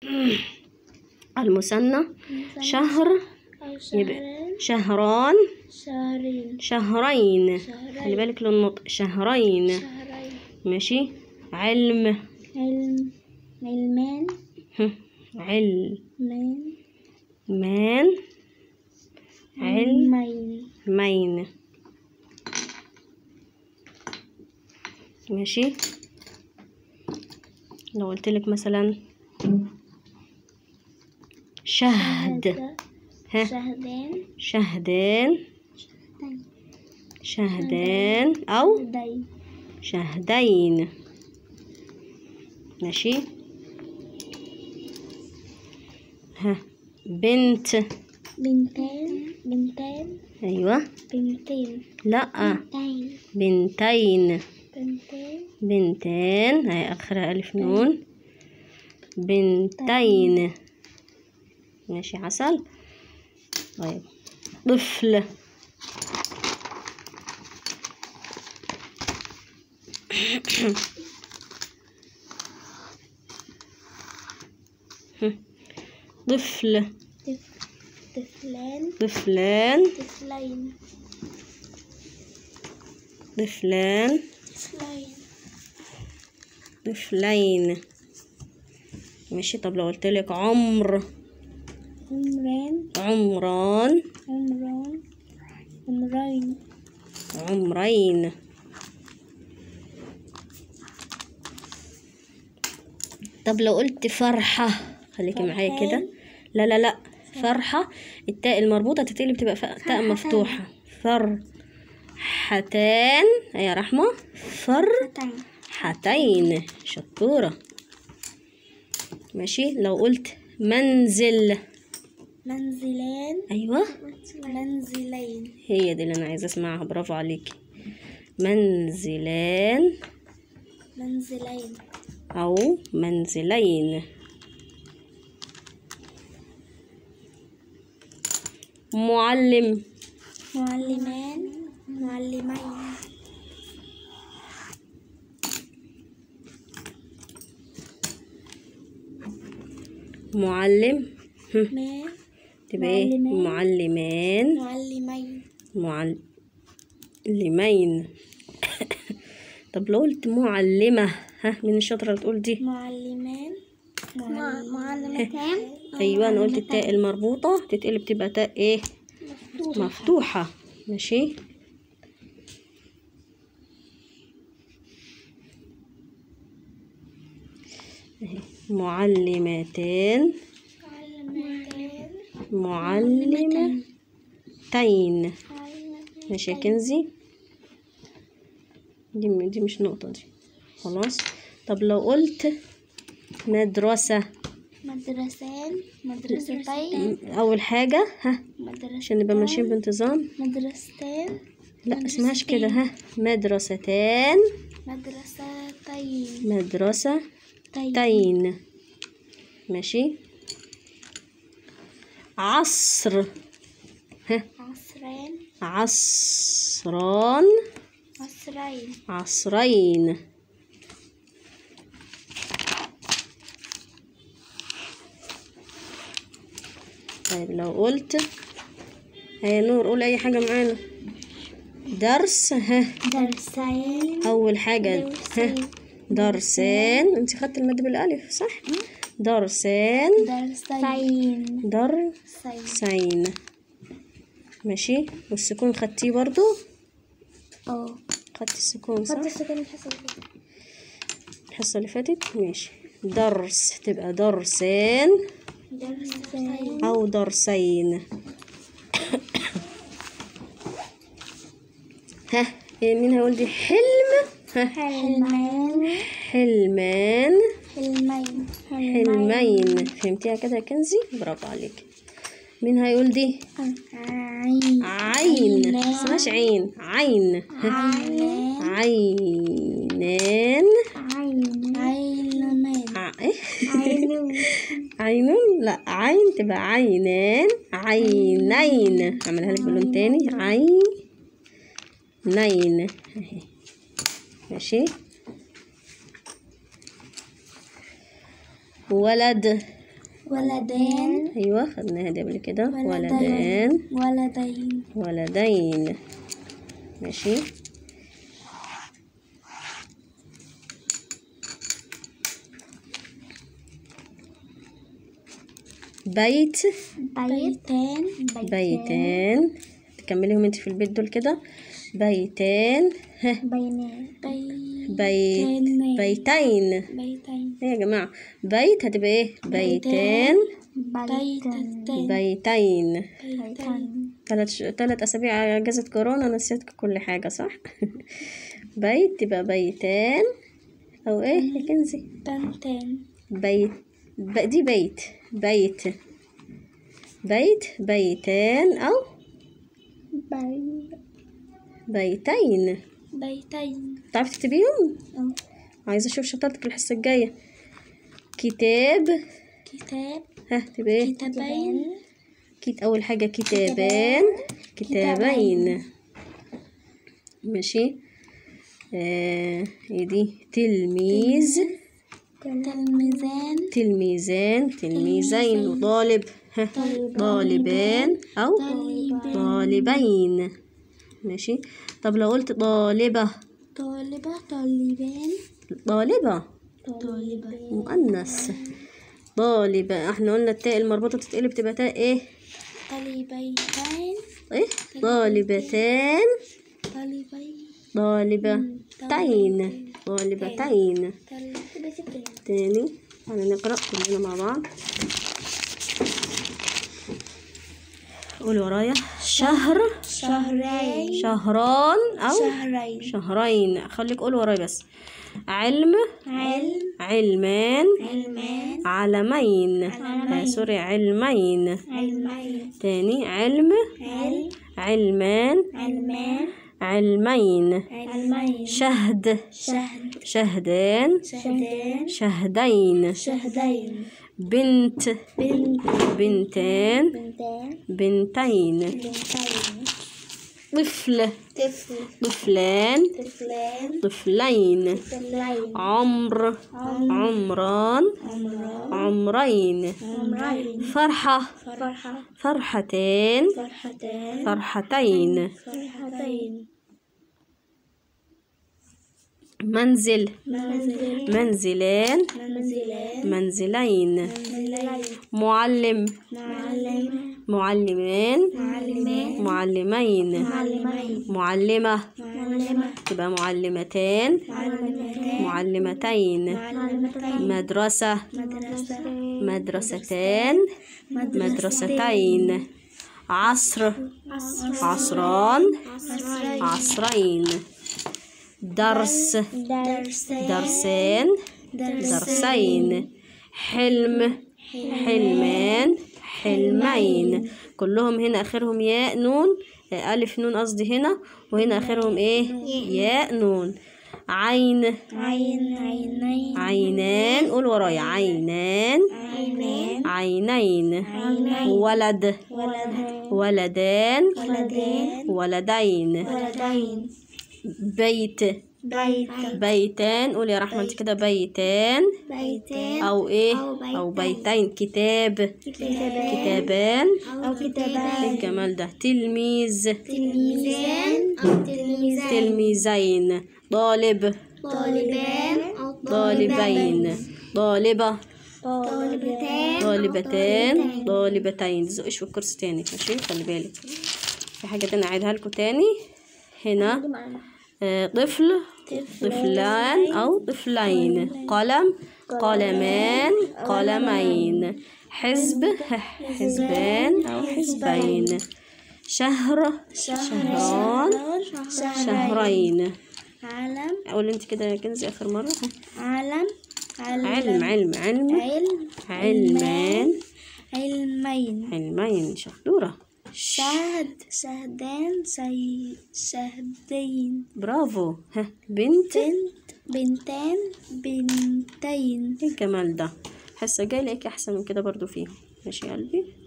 المثنى شهر أو يبقى شهرين شهران شهرين شهرين شهرين. خلي بالك للنطق شهرين شهرين ماشي علم علم علمان هم. علم مان مان علم مين مين ماشي لو قلت لك مثلا شهد ها شهدان شهدان شهدان أو شهدين شهدين ماشي ها بنت بنتان بنتان أيوة بنتين لا بنتين بنتين بنتين بنتان هاي آخرها ألف نون بنتين ماشي عسل طيب طفل طفل طف- طفلان طفلان طفلين طفلان طفلين طفلين ماشي طب لو قلت لك عمر عمران عمران عمران عمرين عمرين طب لو قلت فرحة خليكي معايا فرحان. كده لا لا لا فرحة التاء المربوطة تتقلب تبقى ف- تاء فرحتان. مفتوحة فرحتان يا رحمة فتين فرحتين شطورة ماشي لو قلت منزل منزلان أيوة منزلين هي دي اللي أنا عايزة أسمعها برافو عليكي منزلان منزلين أو منزلين معلم معلمان معلمين معلم هم، ما تبقى ايه معلمان. معلمان معلمين معلمين طب لو قلت معلمة ها من الشاطرة اللي تقول دي معلمان معلمتان أيوة أنا قلت التاء المربوطة تتقلب تبقى تاء ايه مفتوحة ماشي أهي. معلمتان معلمتان معلمتين ماشي يا كنزي دي دي مش نقطة دي خلاص طب لو قلت مدرسة مدرسان مدرستين أول حاجة ها مدرسة عشان نبقى ماشيين بانتظام مدرستان لا اسمهاش كده ها مدرستان مدرستين مدرستين ماشي عصر ها عصرين عصران عصرين عصرين طيب لو قلت هيا نور قول اي حاجة معانا درس ها درسين اول حاجة ها درسان انت خدت المد بالالف صح درسان درسين درسين سين ماشي والسكون خدتيه برضو اه خدت السكون صح خدت السكن الحصة اللي فاتت. الحصة اللي فاتت ماشي درس تبقى درسان درسين أو درسين ها إيه مين هيقول دي حلم ها حلمان حلمان حلمين حلمين فهمتيها كده يا كنزي برافو عليك مين هيقول دي عين عين اسمهاش عين عين ها. عين عينان عين عينمان ع... إيه؟ عين عينون لا عين تبقى عينان عينين اعملها لك بلون تاني عينين اهي ماشي ولد ولدان ايوه خدناها دي قبل كده ولدين. ولدان ولدين ولدين ماشي بيت بيتان بيتان تكمليهم انت في البيت دول كده بيتان ها بينان بيت بيتان. بيتين بيتين ايه يا جماعة بيت هتبقى ايه بيتان بيتين بيتين بيتين تلات ش... تلات أسابيع أجازة كورونا نسيت كل حاجة صح بيت تبقى بيتان أو إيه يا كنزي بنتين بيت ب... دي بيت بيت بيت بيتان أو بي بيتين بيتين تعرفي تكتبيهم أو عايزة أشوف شطارتك الحصة الجاية كتاب كتاب ها تبقى إيه كتابين كت أول حاجة كتابان كتابين ماشي آه إيه دي تلميذ تلميذان تلميذان تلميذين وطالب ها طالبان أو طالبين ماشي طب لو قلت طالبة طالبة طالبان طالبة طالبان مؤنث طالبة احنا قلنا التاء المربوطة تتقلب تبقى تاء ايه طالبيتين ايه طالبتان طالبين طالبتين طالبتين طالبتين تاني تعالى نقرأ كلنا مع بعض قول ورايا شهر شهرين شهران أو شهرين شهرين خليك قول ورايا بس علم علم علمان علمان علمين آه سوري علمين علمين تاني علم علم علمان علمان علمين علمين شهد شهد شهدان شهدان شهدين شهدين بنت بنت بنتان بنتان بنتين بنتين طفل طفل طفلان طفلان طفلين طفلين عمر عمران عمران عمرين عمرين فرحة فرحة فرحتين فرحتان فرحتين فرحتين منزل منزل منزلان منزلان منزلين منزلين معلم معلم معلمان معلمان معلمين معلمين معلمة معلمة تبقى معلمتان معلمتان معلمتين معلمتين مدرسة مدرسة مدرستان مدرستين عصر عصر عصران عصرين عصرين درس درسين درسان درسين حلم حلمان حلمين كلهم هنا اخرهم ياء نون آه، الف نون قصدي هنا وهنا اخرهم ايه ياء نون عين عين عينين عينان قول ورايا عينان عينين عينين عينين ولد ولد ولدان ولدين ولدين ولدين بيت بيت بيتان قول يا رحمة انت كده بيتان بيتين او ايه أو بيتين. او بيتين كتاب كتابان كتابان أو كتابان ايه الجمال ده تلميذ تلميذان أو تلميذان تلميذين طالب طالبان أو طالبين طالبة طالبتان طالبتان طالبتين تزقش في الكرسي تاني ماشي خلي بالك في حاجة تانية أعيدها لكم تاني هنا آه، طفل طفلان أو طفلين قلم قلمان قلمين حزب حزبان أو حزبين شهر شهران شهرين علم قول انت كده يا كنزي آخر مرة علم علم علم علم علم علمان علمين علمين شطورة شهد شهدان شي شهدين برافو ها بنت بنت بنتان بنتين ايه الجمال ده حاسة جاي لك أحسن من كده برضو فيهم ماشي يا قلبي